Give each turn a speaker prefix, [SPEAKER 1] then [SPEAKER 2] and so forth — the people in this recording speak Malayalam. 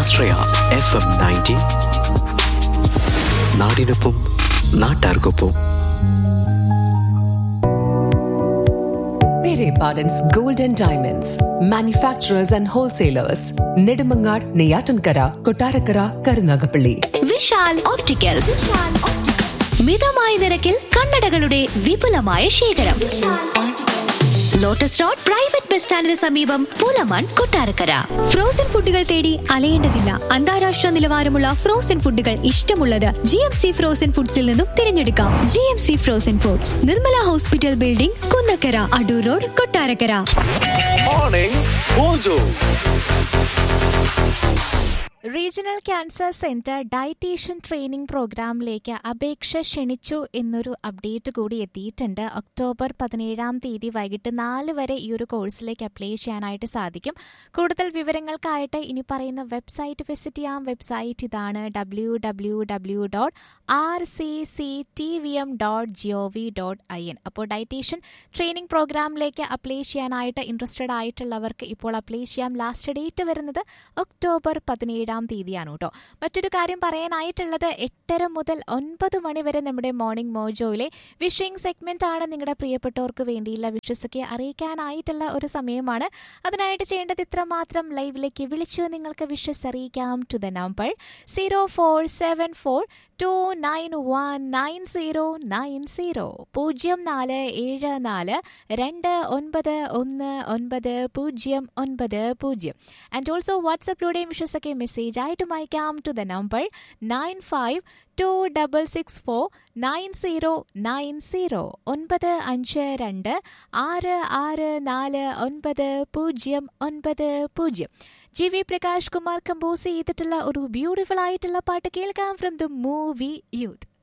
[SPEAKER 1] ആശ്രയ എഫ് എം നയൻറ്റി നാടിനൊപ്പം നാട്ടാർക്കൊപ്പം
[SPEAKER 2] Pere Pardon's Gold and Diamonds, manufacturers and wholesalers, Nedumangad, Neyatankara, Kotarakara, Karunagapalli.
[SPEAKER 3] Vishal opticals മിതമായ നിരക്കിൽ കണ്ണടകളുടെ വിപുലമായ ശേഖരം ലോട്ടസ് റോഡ് പ്രൈവറ്റ് ബസ് സ്റ്റാൻഡിന് സമീപം പുലമൺ കൊട്ടാരക്കര
[SPEAKER 4] ഫ്രോസൺ ഫുഡുകൾ തേടി അലയേണ്ടതില്ല അന്താരാഷ്ട്ര നിലവാരമുള്ള ഫ്രോസൺ ഫുഡുകൾ ഇഷ്ടമുള്ളത് ജി എം സി ഫ്രോസൺ ഫുഡ്സിൽ നിന്നും തിരഞ്ഞെടുക്കാം G M C frozen foods Nirmala hospital building Kunnakkara Adoor road Kottarakkara
[SPEAKER 5] Morning Mojo.
[SPEAKER 6] Regional cancer centre dietician training പ്രോഗ്രാമിലേക്ക് അപേക്ഷ ക്ഷണിച്ചു എന്നൊരു അപ്ഡേറ്റ് കൂടി എത്തിയിട്ടുണ്ട് ഒക്ടോബർ പതിനേഴാം തീയതി വൈകിട്ട് നാല് വരെ ഈ ഒരു കോഴ്സിലേക്ക് അപ്ലൈ ചെയ്യാനായിട്ട് സാധിക്കും കൂടുതൽ വിവരങ്ങൾക്കായിട്ട് ഇനി പറയുന്ന വെബ്സൈറ്റ് വിസിറ്റ് ചെയ്യാം വെബ്സൈറ്റ് ഇതാണ് W W W dot R C C T V M dot G O V dot I N അപ്പോൾ ഡയറ്റീഷ്യൻ ട്രെയിനിംഗ് പ്രോഗ്രാമിലേക്ക് അപ്ലൈ ചെയ്യാനായിട്ട് ഇൻട്രസ്റ്റഡ് ആയിട്ടുള്ളവർക്ക് ഇപ്പോൾ അപ്ലൈ ചെയ്യാം ലാസ്റ്റ് ഡേറ്റ് വരുന്നത് ഒക്ടോബർ പതിനേഴാം തീയതിയാണ് കേട്ടോ മറ്റൊരു കാര്യം പറയാനായിട്ടുള്ളത് എട്ടര മുതൽ ഒൻപത് മണി വരെ നമ്മുടെ മോർണിംഗ് മോജോയിലെ വിഷിംഗ് സെഗ്മെന്റ് ആണ് നിങ്ങളുടെ പ്രിയപ്പെട്ടവർക്ക് വേണ്ടിയുള്ള വിഷസൊക്കെ അറിയിക്കാനായിട്ടുള്ള ഒരു സമയമാണ് അതിനായിട്ട് ചെയ്യേണ്ടത് ഇത്ര മാത്രം ലൈവിലേക്ക് വിളിച്ചു നിങ്ങൾക്ക് വിഷസ് അറിയിക്കാം to the number zero four seven four two nine one nine zero nine zero പൂജ്യം നാല് ഏഴ് നാല് രണ്ട് ഒൻപത് ഒന്ന് ഒൻപത് പൂജ്യം ഒൻപത് പൂജ്യം ആൻഡ് ഓൾസോ വാട്സപ്പിലൂടെയും വിഷസൊക്കെ മെസ്സേജ് ആയിട്ടും അയക്കാം to the number nine five two double six four nine zero nine zero ഒൻപത് അഞ്ച് രണ്ട് ആറ് ആറ് നാല് ഒൻപത് പൂജ്യം ഒൻപത് പൂജ്യം G V Prakash Kumar compose ചെയ്തിട്ടുള്ള ഒരു ബ്യൂട്ടിഫുൾ ആയിട്ടുള്ള പാട്ട് കേൾക്കാം ഫ്രം ദ മൂവി യൂത്ത്